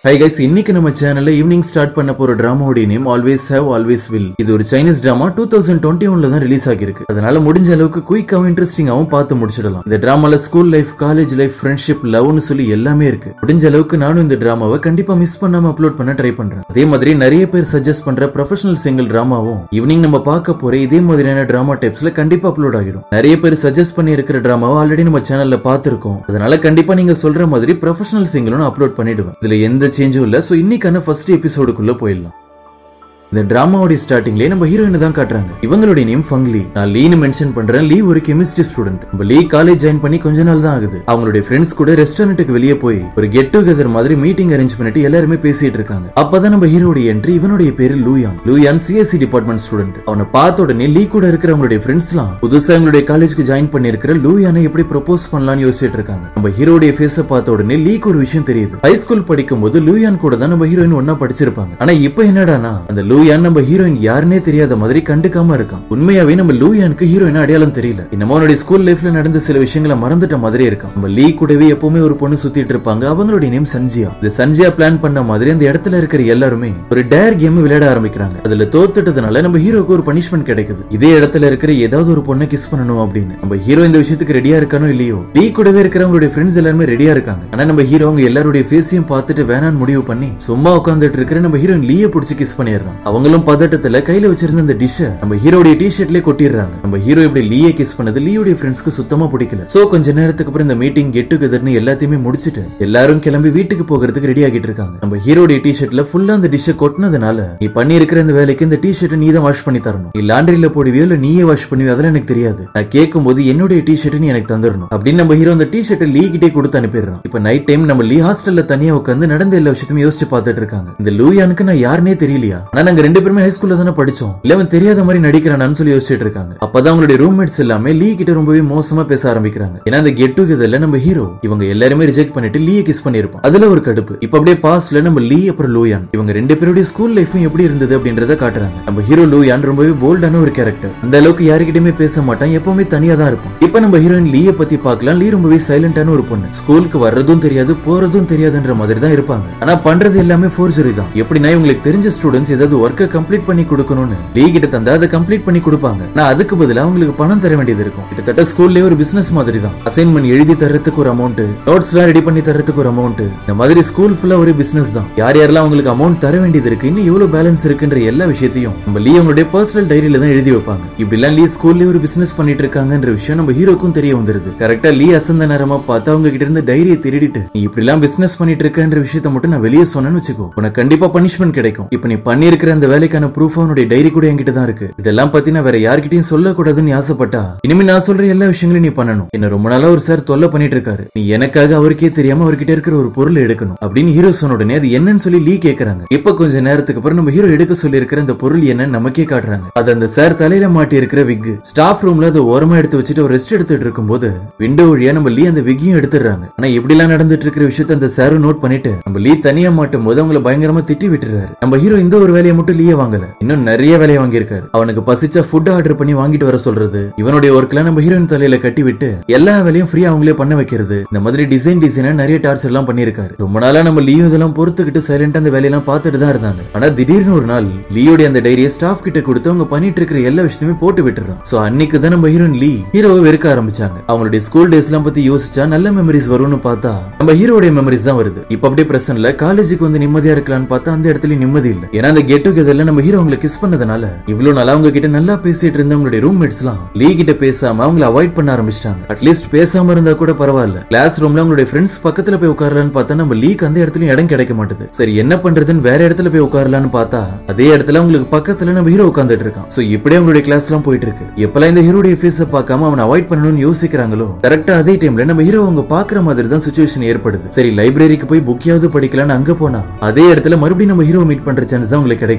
hi guys இன்னைக்கு நம்ம சேனல்ல ஈவினிங் ஸ்டார்ட் பண்ண போற டிராமாவோட name always have always will இது ஒரு Chinese drama two thousand twenty ஒன்ல தான் ரிலீஸ் ஆகிருக்கு அதனால முடிஞ்ச அளவுக்கு குயிக்காவும் இன்ட்ரெஸ்டிங்காவும் பார்த்து முடிச்சிடலாம் இந்த டிராமால school life college life friendship லவ்னு சொல்லி எல்லாமே இருக்கு முடிஞ்ச அளவுக்கு நானும் இந்த டிராமாவை கண்டிப்பா மிஸ் பண்ணாம அப்லோட் பண்ண ட்ரை பண்றேன் அதே மாதிரி நிறைய பேர் சஜஸ்ட் பண்ற ப்ரொஃபஷனல் சிங்கிள் டிராமாவும் ஈவினிங் நம்ம பார்க்க போற இதே மாதிரியான டிராமா டைப்ஸ்ல கண்டிப்பா அப்லோட் ஆகிடும் நிறைய பேர் சஜஸ்ட் பண்ணி இருக்கிற டிராமாவை ஆல்ரெடி நம்ம சேனல்ல பார்த்திருக்கோம் அதனால கண்டிப்பா நீங்க சொல்ற மாதிரி ப்ரொஃபஷனல் சிங்கிளும் அப்லோட் பண்ணிடுவேன் இதுல எந்த சேஞ்சும் இல்ல சோ இன்னைக்கான ஃபர்ஸ்ட் எபிசோடுக்குள்ள போயிடலாம் இந்த டிராமாவோட ஸ்டார்டிங்லயே நம்ம ஹீரோயின் தான் காட்டுறாங்க இவங்களுடைய நேம் ஃபங்லி நான் லீனு மென்ஷன் பண்றேன் லீ ஒரு கெமிஸ்ட்ரி ஸ்டூடெண்ட் நம்ம லீ காலேஜ் ஜாயின் பண்ணி கொஞ்ச நாள் தான் ஆகுது அவங்களுடைய ஃப்ரெண்ட்ஸ் கூட ரெஸ்டாரண்ட்டுக்கு வெளியே போய் ஒரு கெட் டுகெதர் மாதிரி மீட்டிங் அரேஞ்ச் பண்ணிட்டு எல்லாருமே பேசிட்டு இருக்காங்க அப்பதான் நம்ம ஹீரோடைய என்ட்ரி இவனுடைய பேரு Luyan Luyan CSC department student அவனை பார்த்த உடனே லீ கூட இருக்கிறவங்களுடைய ஃப்ரெண்ட்ஸ்லாம் புதுசா எங்களுடைய காலேஜ்க்கு ஜாயின் பண்ணிருக்கிற லூயானை எப்படி ப்ரொபோஸ் பண்ணலாம்னு யோசிச்சுட்டு இருக்காங்க நம்ம ஹீரோடைய ஃபேஸ பார்த்த உடனே லீக்கு ஒரு விஷயம் தெரியுது ஹை ஸ்கூல் படிக்கும் போது லூயான் கூட தான் நம்ம ஹீரோயின் ஒன்னா படிச்சிருப்பாங்க ஆனா இப்ப என்னடானா அந்த லூயான் நம்ம ஹீரோயின் யாருன்னே தெரியாத மாதிரி கண்டுக்காம இருக்கான் உண்மையாவே நம்ம லூயானுக்கு ஹீரோயின் அடையாளம் தெரியல என்னமோ அவனுடைய ஸ்கூல் லைஃப்ல நடந்த சில விஷயங்களை மறந்துட்ட மாதிரி இருக்கான் நம்ம லீ கூடவே எப்பவுமே ஒரு பொண்ணு சுத்திட்டு இருப்பாங்க அவங்களுடைய நேம் சஞ்சியா இந்த சஞ்சியா பிளான் பண்ண மாதிரி அந்த இடத்துல இருக்கிற எல்லாருமே ஒரு டேர் கேம் விளையாட ஆரம்பிக்கிறாங்க அதுல தோத்துட்டதுனால நம்ம ஹீரோக்கு ஒரு பனிஷ்மெண்ட் கிடைக்குது இதே இடத்துல இருக்கிற ஏதாவது ஒரு பொண்ணை கிஸ் பண்ணணும் அப்படின்னு நம்ம ஹீரோ இந்த விஷயத்துக்கு ரெடியா இருக்கானோ இல்லையோ லீ கூடவே இருக்கிறவங்களுடைய ஃப்ரெண்ட்ஸ் எல்லாருமே ரெடியா இருக்காங்க ஆனா நம்ம ஹீரோ அவங்க எல்லாருடைய ஃபேஸையும் பார்த்துட்டு வேணான்னு முடிவு பண்ணி சும்மா உட்காந்துட்டு இருக்கிற நம்ம ஹீரோயின் லீய பிடிச்சி கிஸ் பண்ணிடுறாங்க அவங்களும் பதட்டத்துல கையில வச்சிருந்த அந்த டிஷ் நம்ம ஹீரோடைய டி ஷர்ட்லயே கொட்டிடுறாங்க நம்ம ஹீரோ இப்படி லீய கிஸ் பண்ணது லீயோடைய ஃப்ரெண்ட்ஸ்க்கு சுத்தமா பிடிக்கல சோ கொஞ்ச நேரத்துக்கு அப்புறம் இந்த மீட்டிங் கெட் டுகெதர்னு எல்லாத்தையுமே முடிச்சிட்டு எல்லாரும் கிளம்பி வீட்டுக்கு போகிறதுக்கு ரெடி ஆகிட்டு இருக்காங்க நம்ம ஹீரோடைய டி ஷர்ட்ல ஃபுல்லா அந்த டிஷ்ஷை கொட்டினதுனால நீ பண்ணி இருக்கிற இந்த வேலைக்கு இந்த டி ஷர்ட்டை நீ தான் வாஷ் பண்ணி தரணும் நீ லாண்டரியில போடுவியோ இல்ல நீயே வாஷ் பண்ணுவியோ அதெல்லாம் எனக்கு தெரியாது நான் கேட்கும் போது என்னுடைய டி ஷர்ட் நீ எனக்கு தந்துடணும் அப்படின்னு நம்ம ஹீரோ அந்த டி ஷர்ட்டை லீ கிட்டே கொடுத்து அனுப்பிடுறான் இப்ப நைட் டைம் நம்ம லீ ஹாஸ்டல்ல தனியா உட்காந்து நடந்த எல்லா விஷயத்தையும் யோசிச்சு பார்த்துட்டு இருக்காங்க இந்த லூயானுக்கு நான் யாருனே தெரியலையா ஆனா நாங்க ரெண்டு பேருமே ஹை ஸ்கூல்ல தானே படிச்சோம் இல்ல அவன் தெரியாத மாதிரி நடிக்கிறானான்னு சொல்லி யோசிச்சுட்டு இருக்காங்க அப்பதான் அவங்களுடைய ரூம்மேட்ஸ் எல்லாமே லீ கிட்ட ரொம்பவே மோசமா பேச ஆரம்பிக்கிறாங்க ஏன்னா அந்த கெட் டுகெதர்ல நம்ம ஹீரோ இவங்க எல்லாருமே ரிஜெக்ட் பண்ணிட்டு லீய கிஸ் பண்ணிருப்பான் அதுல ஒரு கடுப்பு இப்ப அப்படியே பாஸ்ட்ல நம்ம லீ அப்புறம் லூயான் இவங்க ரெண்டு பேருடைய ஸ்கூல் லைஃபும் எப்படி இருந்தது அப்படின்றத காட்டுறாங்க நம்ம ஹீரோ லூயான் ரொம்பவே போல்டான ஒரு கேரக்டர் அந்த அளவுக்கு யாருக்கிட்டயுமே பேச மாட்டான் எப்பவுமே தனியா தான் இருப்பான் இப்ப நம்ம ஹீரோயின் லீய பத்தி பார்க்கலாம் லீ ரொம்பவே சைலண்டான ஒரு பொண்ணு ஸ்கூலுக்கு வர்றதும் தெரியாது போறதும் தெரியாதுன்ற மாதிரி தான் இருப்பாங்க ஆனா பண்றது எல்லாமே ஃபோர்ஜரி தான் எப்படின்னா இவங்களுக்கு தெரிஞ்ச ஸ்டூடெண்ட்ஸ் ஏதாவது ஒர்க்கை கம்ப்ளீட் பண்ணி கொடுக்கணும்னு லீ கிட்ட தந்தா அதை கம்ப்ளீட் பண்ணி கொடுப்பாங்க நான் அதுக்கு பதிலா அவங்களுக்கு பணம் தர வேண்டியது இருக்கும் கிட்டத்தட்ட ஸ்கூல்லே ஒரு பிசினஸ் மாதிரி தான் அசைன்மெண்ட் எழுதி தரத்துக்கு ஒரு அமௌண்ட் நோட்ஸ் எல்லாம் ரெடி பண்ணி தரத்துக்கு ஒரு அமௌண்ட் இந்த மாதிரி ஸ்கூல் ஃபுல்லா ஒரு பிசினஸ் தான் யார் யாரெல்லாம் அவங்களுக்கு அமௌண்ட் தர வேண்டியது இருக்கு இன்னும் எவ்வளவு பேலன்ஸ் இருக்குன்ற எல்லா விஷயத்தையும் நம்ம லீ அவங்களுடைய பர்சனல் டைரியில தான் எழுதி வைப்பாங்க இப்படி எல்லாம் லீ ஸ்கூல்ல ஒரு பிசினஸ் பண்ணிட்டு இருக்காங்கன்ற விஷயம் நம்ம ஹீரோக்கும் தெரிய வந்துருது கரெக்டா லீ அசந்த நேரமா பார்த்து அவங்க கிட்ட இருந்து டைரியை திருடிட்டு நீ இப்படி எல்லாம் பிசினஸ் பண்ணிட்டு இருக்கன்ற விஷயத்த மட்டும் நான் வெளியே சொன்னேன்னு வச்சுக்கோ உனக்கு கண்டிப்பா பனிஷ்மெண்ட் கிடைக்கும் இப்ப நீ பண்ணிருக்கிற அந்த வேலைக்கான ப்ரூஃப் அவனுடைய டைரி கூட என்கிட்ட தான் இருக்கு இதெல்லாம் பத்தி நான் வேற யார்கிட்டயும் சொல்லக்கூடாதுன்னு ஆசைப்பட்டா இனிமே நான் சொல்ற எல்லா விஷயங்களையும் நீ பண்ணணும் என்ன ரொம்ப நாளா ஒரு சார் தொல்லை பண்ணிட்டு இருக்காரு நீ எனக்காக அவருக்கே தெரியாம அவர்கிட்ட இருக்கிற ஒரு பொருள் எடுக்கணும் அப்படின்னு ஹீரோ சொன்ன உடனே அது என்னன்னு சொல்லி லீ கேக்குறாங்க இப்ப கொஞ்ச நேரத்துக்கு அப்புறம் நம்ம ஹீரோ எடுக்க சொல்லி இருக்கிற அந்த பொருள் என்னன்னு நமக்கே காட்டுறாங்க அது அந்த சார் தலையில மாட்டி இருக்கிற விக் ஸ்டாஃப் ரூம்ல அதை ஓரமா எடுத்து வச்சுட்டு ஒரு ரெஸ்ட் எடுத்துட்டு இருக்கும்போது விண்டோ வழியா நம்ம லீ அந்த விக்கையும் எடுத்துடுறாங்க ஆனா இப்படி எல்லாம் நடந்துட்டு இருக்கிற விஷயத்த அந்த சாரும் நோட் பண்ணிட்டு நம்ம லீ தனியா மாட்டும் போது அவங்கள பயங்கரமா திட்டி விட்டுறாரு நம்ம ஹீரோ இந்த ஒரு வேலையை மட்டும் லீய வாங்கல இன்னும் நிறைய வேலையை வாங்கியிருக்காரு அவனுக்கு பசிச்சா ஃபுட் ஆர்டர் பண்ணி வாங்கிட்டு வர சொல்றது இவனுடைய ஒர்க்ல நம்ம ஹீரோயின் தலையில கட்டி விட்டு எல்லா வேலையும் ஃப்ரீயா அவங்களே பண்ண வைக்கிறது இந்த மாதிரி டிசைன் டிசைனா நிறைய டார்ச்சர் எல்லாம் பண்ணிருக்காரு ரொம்ப நாளா நம்ம லியோ இதெல்லாம் பொறுத்துக்கிட்டு சைலண்டா அந்த வேலையெல்லாம் பார்த்துட்டு தான் இருந்தாங்க ஆனா திடீர்னு ஒரு நாள் லியோடைய அந்த டைரியை ஸ்டாஃப் கிட்ட கொடுத்து அவங்க பண்ணிட்டு இருக்கிற எல்லா விஷயத்தையுமே போட்டு விட்டுறான் சோ அன்னைக்கு தான் நம்ம ஹீரோயின் லீ ஹீரோவை வெறுக்க ஆரம்பிச்சாங்க அவங்களுடைய ஸ்கூல் டேஸ் எல்லாம் பத்தி யோசிச்சா நல்ல மெமரிஸ் வரும்னு பார்த்தா நம்ம ஹீரோடைய மெமரிஸ் தான் வருது இப்ப அப்படியே பிரசன்ட்ல காலேஜுக்கு வந்து நிம்மதியா இருக்கலாம்னு பார்த்தா அந்த இடத்துல நிம்மதி இல்ல ஏன்னா அந்த கெட் டுகெதர்ல நம்ம ஹீரோ அவங்களை கிஸ் பண்ணதுனால இவ்வளவு நாளா அவங்க கிட்ட நல்லா பேசிட்டு இருந்த அவங்களுடைய ரூம்மேட்ஸ் எல்லாம் லீ கிட்ட பேசாம அவங்கள அவாய்ட் பண்ண ஆரம்பிச்சிட்டாங்க அட்லீஸ்ட் பேசாம இருந்தா கூட பரவாயில்ல கிளாஸ் ரூம்ல அவங்களுடைய ஃப்ரெண்ட்ஸ் பக்கத்துல போய் உட்காரலான்னு பார்த்தா நம்ம லீக் அந்த இடத்துலயும் இடம் கிடைக்க மாட்டுது சரி என்ன பண்றதுன்னு வேற இடத்துல போய் உட்காரலான்னு பார்த்தா அதே இடத்துல அவங்களுக்கு பக்கத்துல நம்ம ஹீரோ உட்கார்ந்துட்டு இருக்கான் சோ இப்படியே அவங்களுடைய கிளாஸ் எல்லாம் போயிட்டு இருக்கு எப்பெல்லாம் இந்த ஹீரோடைய ஃபேஸ பார்க்காம அவனை அவாய்ட் பண்ணணும்னு யோசிக்கிறாங்களோ கரெக்டா அதே டைம்ல நம்ம ஹீரோ அவங்க பாக்குற மாதிரி தான் சுச்சுவேஷன் ஏற்படுது சரி லைப்ரரிக்கு போய் புக்கையாவது படிக்கலாம்னு அங்க போனா அதே இடத்துல மறுபடியும் நம்ம ஹீரோ மீட் பண்ற சான்ஸ் தான் உங்களுக்கு கிடைக்குது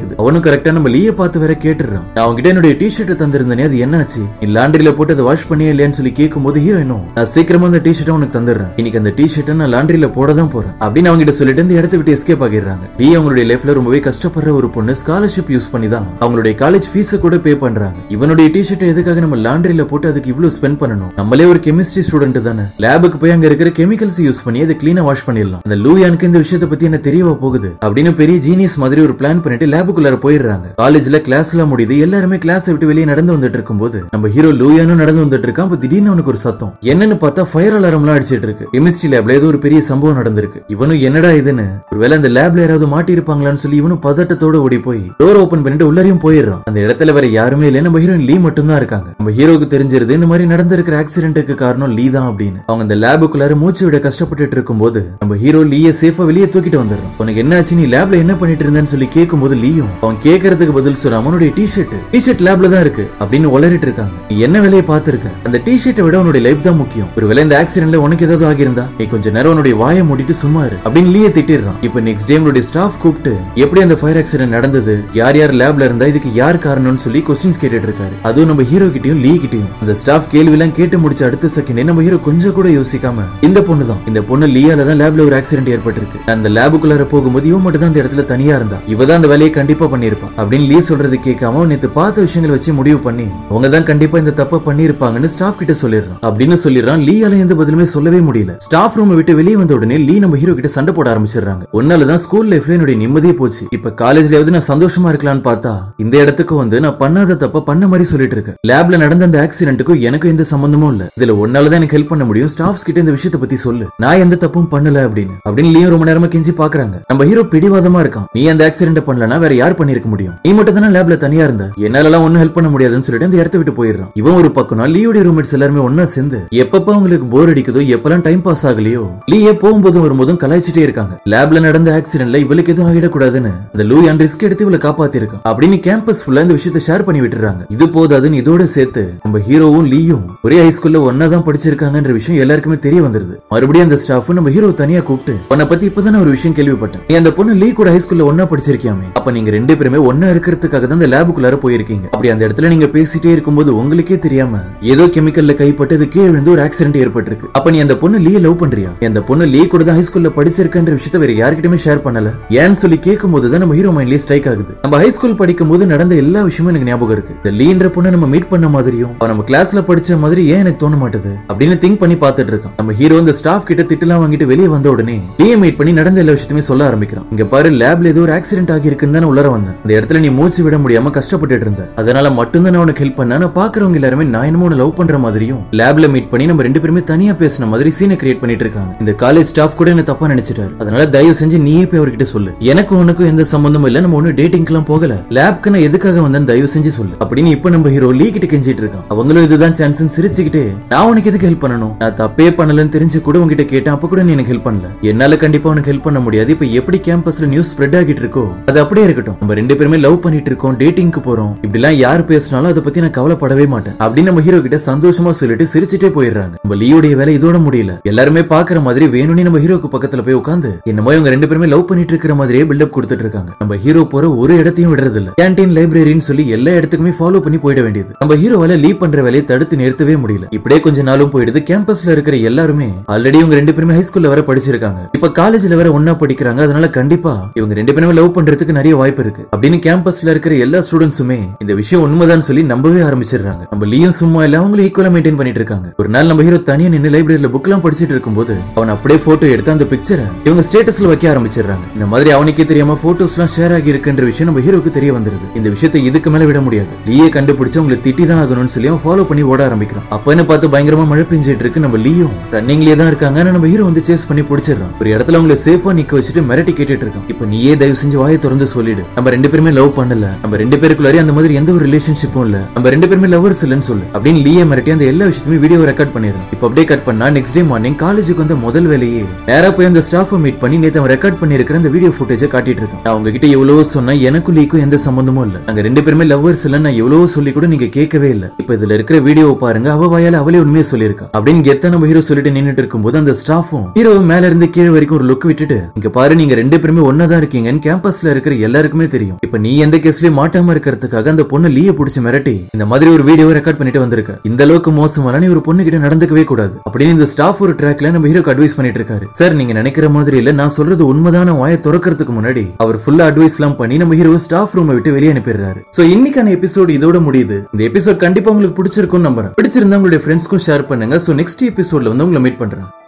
கேக்குது அவனும் கரெக்டா நம்ம லீய பார்த்து வேற கேட்டுறான் நான் அவன்கிட்ட என்னுடைய டிஷர்ட் தந்திருந்தேனே அது என்னாச்சு நீ லாண்டரியில போட்டு அதை வாஷ் பண்ணியே இல்லையான்னு சொல்லி கேட்கும் போது ஹீரோ இன்னும் நான் சீக்கிரமா அந்த டிஷர்ட் உனக்கு தந்துடுறேன் இன்னைக்கு அந்த டிஷர்ட்டை நான் லாண்டரியில போட தான் போறேன் அப்படின்னு அவங்க கிட்ட சொல்லிட்டு இந்த இடத்த விட்டு எஸ்கேப் ஆகிடுறாங்க லீ அவங்களுடைய லைஃப்ல ரொம்பவே கஷ்டப்படுற ஒரு பொண்ணு ஸ்காலர்ஷிப் யூஸ் பண்ணி தான் அவங்களுடைய காலேஜ் ஃபீஸ் கூட பே பண்றாங்க இவனுடைய டிஷர்ட் எதுக்காக நம்ம லாண்டரியில போட்டு அதுக்கு இவ்வளவு ஸ்பெண்ட் பண்ணணும் நம்மளே ஒரு கெமிஸ்ட்ரி ஸ்டூடெண்ட் தானே லேபுக்கு போய் அங்க இருக்கிற கெமிக்கல்ஸ் யூஸ் பண்ணி அதை கிளீனா வாஷ் பண்ணிடலாம் அந்த லூயானுக்கு இந்த விஷயத்தை பத்தி என்ன தெரியவா போகுது அப்படின்னு பெரிய ஜீனியஸ் மாதிரி ஒரு பிளான் பண்ணிட்டு லேபுக்குள்ளார போயிடுறாங்க காலேஜ்ல கிளாஸ் எல்லாம் முடியுது எல்லாருமே கிளாஸ் விட்டு வெளியே நடந்து வந்துட்டு இருக்கும்போது நம்ம ஹீரோ லூயானும் நடந்து வந்துட்டு இருக்கான் அப்ப திடீர்னு அவனுக்கு ஒரு சத்தம் என்னன்னு பார்த்தா ஃபயர் அலாரம் எல்லாம் அடிச்சிட்டு இருக்கு கெமிஸ்ட்ரி லேப்ல ஏதோ ஒரு பெரிய சம்பவம் நடந்திருக்கு இவனும் என்னடா இதுன்னு ஒருவேளை அந்த லேப்ல யாராவது மாட்டி இருப்பாங்களான்னு சொல்லி இவனும் பதட்டத்தோட ஓடி போய் டோர் ஓபன் பண்ணிட்டு உள்ளரையும் போயிடுறான் அந்த இடத்துல வேற யாருமே இல்ல நம்ம ஹீரோயின் லீ மட்டும் தான் இருக்காங்க நம்ம ஹீரோக்கு தெரிஞ்சிருது இந்த மாதிரி நடந்திருக்கிற ஆக்சிடென்ட்டுக்கு காரணம் லீ தான் அப்படின்னு அவங்க அந்த லேபுக்குள்ளார மூச்சு விட கஷ்டப்பட்டுட்டு இருக்கும்போது நம்ம ஹீரோ லீய சேஃபா வெளியே தூக்கிட்டு வந்துடுறான் உனக்கு என்னாச்சு நீ லேப்ல என்ன பண்ணிட்டு இருந்தேன்னு சொல்லி கேட்கும்போது லீயும் அவன் கேட்கறதுக்கு பதில் சொல்ல அவனுடைய டிஷர்ட் டிஷர்ட் லேப்ல தான் இருக்கு அப்படின்னு உளறிட்டு இருக்காங்க நீ என்ன வேலையை பார்த்திருக்க அந்த டிஷர்ட்டை விட உன்னுடைய லைஃப் தான் முக்கியம் ஒருவேளை இந்த ஆக்சிடென்ட்ல உனக்கு ஏதாவது ஆகியிருந்தா நீ கொஞ்ச நேரம் உன்னுடைய வாயை மூடிட்டு சும்மா இரு அப்படின்னு லீய திட்டிடுறான் இப்ப நெக்ஸ்ட் டே உங்களுடைய ஸ்டாஃப் கூப்பிட்டு எப்படி அந்த ஃபயர் ஆக்சிடென்ட் நடந்தது யார் யார் லேப்ல இருந்தா இதுக்கு யார் காரணம்னு சொல்லி கொஸ்டின்ஸ் கேட்டுட்டு இருக்காரு அதுவும் நம்ம ஹீரோ கிட்டயும் லீ கிட்டயும் அந்த ஸ்டாஃப் கேள்வி எல்லாம் கேட்டு முடிச்ச அடுத்த செகண்ட் நம்ம ஹீரோ கொஞ்சம் கூட யோசிக்காம இந்த பொண்ணு தான் இந்த பொண்ணு லீயால தான் லேப்ல ஒரு ஆக்சிடென்ட் ஏற்பட்டிருக்கு அந்த லேபுக்குள்ளார போகும்போது இவன் மட்டும் தான் அந்த இடத்துல தனியா இருந்தா இவ தான் அந்த வேலையை கண்டிப்பா பண்ணிருப்பான் அப்படின்னு லீ சொல்றது கேட்காம அவன் நேத்து பார்த்த விஷயங்களை வச்சு முடிவு பண்ணி அவங்க தான் கண்டிப்பா இந்த தப்ப பண்ணிருப்பாங்கன்னு ஸ்டாஃப் கிட்ட சொல்லிடுறான் அப்படின்னு சொல்லிடுறான் லீயால எந்த பதிலுமே சொல்லவே முடியல ஸ்டாஃப் ரூம் விட்டு வெளியே வந்த உடனே லீ நம்ம ஹீரோ கிட்ட சண்டை போட ஆரம்பிச்சிடுறாங்க ஒன்னாலதான் ஸ்கூல் லைஃப்ல என்னுடைய நிம்மதியே போச்சு இப்ப காலேஜ்லயாவது நான் சந்தோஷமா இருக்கலாம்னு பார்த்தா இந்த இடத்துக்கு வந்து நான் பண்ணாத தப்ப பண்ண மாதிரி சொல்லிட்டு இருக்கேன் லேப்ல நடந்த அந்த ஆக்சிடென்ட்டுக்கும் எனக்கும் எந்த சம்பந்தமும் இல்ல இதுல ஒன்னாலதான் எனக்கு ஹெல்ப் பண்ண முடியும் ஸ்டாஃப்ஸ் கிட்ட இந்த விஷயத்தை பத்தி சொல்லு நான் எந்த தப்பும் பண்ணல அப்படின்னு அப்படின்னு லீயும் ரொம்ப நேரமா கெஞ்சி பாக்குறாங்க நம்ம ஹீரோ பிடிவாதமா இருக்கான் நீ அந்த ஆக்சிடென்ட் பண்ணலனா வேற யார் பண்ணிருக்க முடியும் நீ மட்டும் தானே லேப்ல தனியா இருந்த என்னால எல்லாம் ஒன்னும் ஹெல்ப் பண்ண முடியாதுன்னு சொல்லிட்டு அந்த இடத்த விட்டு போயிடுறான் இவன் ஒரு பக்கம்னா லீயோட ரூம்மேட்ஸ் எல்லாருமே ஒன்னா சேர்ந்து எப்பப்ப அவங்களுக்கு போர் அடிக்குதோ எப்பெல்லாம் டைம் பாஸ் ஆகலையோ லீயே போகும்போதும் வரும்போதும் கலாய்ச்சிட்டே இருக்காங்க லேப்ல நடந்த ஆக்சிடென்ட்ல இவளுக்கு எதுவும் ஆகிடக்கூடாதுன்னு அந்த லூ அண்ட் ரிஸ்க் எடுத்து இவளை காப்பாத்திருக்கான் அப்படின்னு கேம்பஸ் ஃபுல்லா இந்த விஷயத்தை ஷேர் பண்ணி விட்டுறாங்க இது போதாதுன்னு இதோட சேர்த்து நம்ம ஹீரோவும் லீயும் ஒரே ஹைஸ்கூல்ல ஒன்னா தான் படிச்சிருக்காங்கன்ற விஷயம் எல்லாருக்குமே தெரிய வந்துருது மறுபடியும் அந்த ஸ்டாஃப் நம்ம ஹீரோ தனியா கூப்பிட்டு உன்னை பத்தி இப்பதானே ஒரு விஷயம் கேள்விப்பட்டேன் நீ அந்த பொண்ணு லீ கூட ஹைஸ்கூல்ல ஒன்னா படிச்சிருக்கியாமே அப்ப நீங்க ரெண்டு பேருமே ஒன்னா இருக்கிறதுக்காக தான் அந்த லேபுக்குள்ளார போயிருக்கீங்க அப்படி அந்த இடத்துல நீங்க பேசிட்டே இருக்கும்போது உங்களுக்கே தெரியாம ஏதோ கெமிக்கல்ல கைப்பட்டு அது கீழே விழுந்து ஒரு ஆக்சிடென்ட் ஏற்பட்டிருக்கு அப்ப நீ அந்த பொண்ணு லீ லவ் பண்றியா நீ அந்த பொண்ணு லீ கூட தான் ஹைஸ்கூல்ல படிச்சிருக்கன்ற விஷயத்த வேற யார்கிட்டயுமே ஷேர் பண்ணல ஏன்னு சொல்லி கேட்கும் போது தான் நம்ம ஹீரோ மைண்ட்லயே ஸ்ட்ரைக் ஆகுது நம்ம ஹைஸ்கூல் படிக்கும் போது நடந்த எல்லா விஷயமும் எனக்கு ஞாபகம் இருக்கு இந்த லீன்ற பொண்ணை நம்ம மீட் பண்ண மாதிரியும் அவ நம்ம கிளாஸ்ல படிச்ச மாதிரி ஏன் எனக்கு தோண மாட்டுது அப்படின்னு திங்க் பண்ணி பார்த்துட்டு இருக்கான் நம்ம ஹீரோ இந்த ஸ்டாஃப் கிட்ட திட்டலாம் வாங்கிட்டு வெளியே வந்த உடனே லீயை மீட் பண்ணி நடந்த எல்லா விஷயத்தையுமே சொல்ல ஆரம்பிக்கிறான் இங்க பாரு லேப்ல ஏதோ ஒரு ஆக்சிடென்ட் ஆகி இருக்குன்னு தானே உள்ளர வந்தேன் இந்த இடத்துல நீ மூச்சு விட முடியாம கஷ்டப்பட்டுட்டு இருந்த அதனால மட்டும்தான் நான் உனக்கு ஹெல்ப் பண்ண நான் பாக்குறவங்க எல்லாருமே நான் என்னமோ லவ் பண்ற மாதிரியும் லேப்ல மீட் பண்ணி நம்ம ரெண்டு பேருமே தனியா பேசின மாதிரி சீனை கிரியேட் பண்ணிட்டு இருக்காங்க இந்த காலேஜ் ஸ்டாஃப் கூட என்ன தப்பா நினைச்சிட்டாரு அதனால தயவு செஞ்சு நீயே போய் அவர்கிட்ட சொல்லு எனக்கும் உனக்கும் எந்த சம்பந்தமும் இல்ல நம்ம ஒண்ணு டேட்டிங்க்கு எல்லாம் போகல லேப்க்கு நான் எதுக்காக வந்தேன் தயவு செஞ்சு சொல்லு அப்படின்னு இப்ப நம்ம ஹீரோ லீ கிட்ட கெஞ்சிட்டு இருக்கான் அவங்களும் இதுதான் சான்ஸ் சிரிச்சுக்கிட்டு நான் உனக்கு எதுக்கு ஹெல்ப் பண்ணணும் நான் தப்பே பண்ணலன்னு தெரிஞ்சு கூட உங்ககிட்ட கேட்டேன் அப்ப கூட நீ எனக்கு ஹெல்ப் பண்ணல என்னால கண்டிப்பா உனக்கு ஹெல்ப் பண்ண முடியாது இப்ப எப்படி கேம்பஸ்ல நியூஸ் ஸ்ப்ரெட் ஆகிட்டு இருக்கோ அது அப்படியே இருக்கட்டும் நம்ம ரெண்டு பேருமே லவ் பண்ணிட்டு இருக்கோம் டேட்டிங்க்கு போறோம் இப்படி எல்லாம் யார் பேசினாலும் அதை பத்தி நான் கவலைப்படவே மாட்டேன் அப்படின்னு நம்ம ஹீரோ கிட்ட சந்தோஷமா சொல்லிட்டு சிரிச்சுட்டே போயிடுறாங்க நம்ம லீயோடைய வேலை இதோட முடியல எல்லாருமே பாக்குற மாதிரி வேணும்னே நம்ம ஹீரோக்கு பக்கத்துல போய் உட்காந்து என்னமோ இவங்க ரெண்டு பேருமே லவ் பண்ணிட்டு இருக்கிற மாதிரியே பில்டப் கொடுத்துட்டு இருக்காங்க நம்ம ஹீரோ போற ஒரு இடத்தையும் விடுறது இல்ல கேன்டீன் லைப்ரரின்னு சொல்லி எல்லா இடத்துக்குமே ஃபாலோ பண்ணி போயிட வேண்டியது நம்ம ஹீரோவால லீவ் பண்ற வேலையை தடுத்து நிறுத்தவே முடியல இப்படியே கொஞ்ச நாளும் போயிடுது கேம்பஸ்ல இருக்கிற எல்லாருமே ஆல்ரெடி இவங்க ரெண்டு பேருமே ஹைஸ்கூல்ல வர படிச்சிருக்காங்க இப்ப காலேஜ்ல வேற ஒன்னா படிக்கிறாங்க அதனால கண்டிப்பா இவங்க ரெண்டு பேருமே லவ் பண்றதுக்கு நிறைய வாய்ப்பு இருக்கு அப்படின்னு கேம்பஸ்ல இருக்கிற எல்லா ஸ்டூடெண்ட்ஸுமே இந்த விஷயம் உண்மைதான் சொல்லி நம்பவே ஆரம்பிச்சிடுறாங்க நம்ம லீயும் சும்மா இல்ல அவங்களும் ஈக்குவலா மெயின்டைன் பண்ணிட்டு இருக்காங்க ஒரு நாள் நம்ம ஹீரோ தனியா நின்று லைப்ரரியில புக் எல்லாம் படிச்சிட்டு இருக்கும்போது அவன் அப்படியே போட்டோ எடுத்து அந்த பிக்சரை இவங்க ஸ்டேட்டஸ்ல வைக்க ஆரம்பிச்சிடுறாங்க இந்த மாதிரி அவனுக்கே தெரியாம போட்டோஸ் எல்லாம் ஷேர் ஆகி இருக்குன்ற விஷயம் நம்ம ஹீரோக்கு தெரிய வந்துருது இந்த விஷயத்தை இதுக்கு மேல விட முடியாது லீயை கண்டுபிடிச்சு அவங்களை திட்டி தான் ஆகணும்னு சொல்லி அவன் ஃபாலோ பண்ணி ஓட ஆரம்பிக்கிறான் அப்பன்னு பார்த்து பயங்கரமா மழை பெஞ்சிட்டு இருக்கு நம்ம லீயும் ரன்னிங்லயே தான் இருக்காங்க ஆனா நம்ம ஹீரோ வந்து சேஸ் பண்ணி பிடிச்சிடறான் ஒரு இடத்துல அவங்களை சேஃபா நிக்க வச்சுட்டு மிரட்டி கேட்டுட்டு இருக்கான் இப்ப நீயே தயவு செஞ்சு வாயை திறந்து சொல்லிடு நம்ம ரெண்டு பேருமே லவ் பண்ணல நம்ம ரெண்டு பேருக்குள்ளாரே அந்த மாதிரி எந்த ஒரு ரிலேஷன்ஷிப்பும் இல்ல நம்ம ரெண்டு பேருமே லவர்ஸ் இல்லன்னு சொல்லு அப்படின்னு லீய மிரட்டி அந்த எல்லா விஷயத்தையுமே வீடியோ ரெக்கார்ட் பண்ணிடுறேன் இப்ப அப்படியே கட் பண்ணா நெக்ஸ்ட் டே மார்னிங் காலேஜுக்கு வந்த முதல் வேலையே நேரா போய் அந்த ஸ்டாஃபை மீட் பண்ணி நேத்து அவன் ரெக்கார்ட் பண்ணிருக்கிற அந்த வீடியோ ஃபுட்டேஜை காட்டிட்டு இருக்கான் நான் உங்ககிட்ட எவ்வளவோ சொன்னா எனக்கும் லீக்கும் எந்த சம்பந்தமும் இல்ல நாங்க ரெண்டு பேருமே லவ்வர்ஸ் இல்ல நான் எவ்வளவோ சொல்லி கூட நீங்க கேட்கவே இல்ல இப்ப இதுல இருக்கிற வீடியோ பாருங்க அவ வாயால அவளே உண்மையை சொல்லியிருக்கா அப்படின்னு கெத்த நம்ம ஹீரோ சொல்லிட்டு நின்னுட்டு இருக்கும்போது அந்த ஸ்டாஃபும் ஹீரோ மேல இருந்து கீழே வரைக்கும் ஒரு லுக் விட்டுட்டு இங்க பாரு நீங்க ரெண்டு பேருமே ஒன்னா தான் இருக்கீங்கன்னு கேம்பஸ்ல இருக்கிற எல்லாருக்குமே எல்லாருக்குமே தெரியும் இப்ப நீ எந்த கேஸ்லயும் மாட்டாம இருக்கிறதுக்காக அந்த பொண்ணு லீய புடிச்சு மிரட்டி இந்த மாதிரி ஒரு வீடியோ ரெக்கார்ட் பண்ணிட்டு வந்திருக்க இந்த அளவுக்கு மோசமான நீ ஒரு பொண்ணு கிட்ட நடந்துக்கவே கூடாது அப்படின்னு இந்த ஸ்டாஃப் ஒரு ட்ராக்ல நம்ம ஹீரோக்கு அட்வைஸ் பண்ணிட்டு இருக்காரு சார் நீங்க நினைக்கிற மாதிரி இல்ல நான் சொல்றது உண்மைதான வாயை திறக்கிறதுக்கு முன்னாடி அவர் ஃபுல்லா அட்வைஸ் எல்லாம் பண்ணி நம்ம ஹீரோ ஸ்டாஃப் ரூமை விட்டு வெளியே அனுப்பிடுறாரு சோ இன்னைக்கான எபிசோடு இதோட முடியுது இந்த எபிசோட் கண்டிப்பா உங்களுக்கு பிடிச்சிருக்கும்னு நம்புறேன் பிடிச்சிருந்தா உங்களுடைய ஃப்ரெண்ட்ஸ்க்கும் ஷேர் பண்ணுங்க சோ நெக்ஸ்ட் எபிசோட்ல வந்து உங்களை மீட் பண்றேன்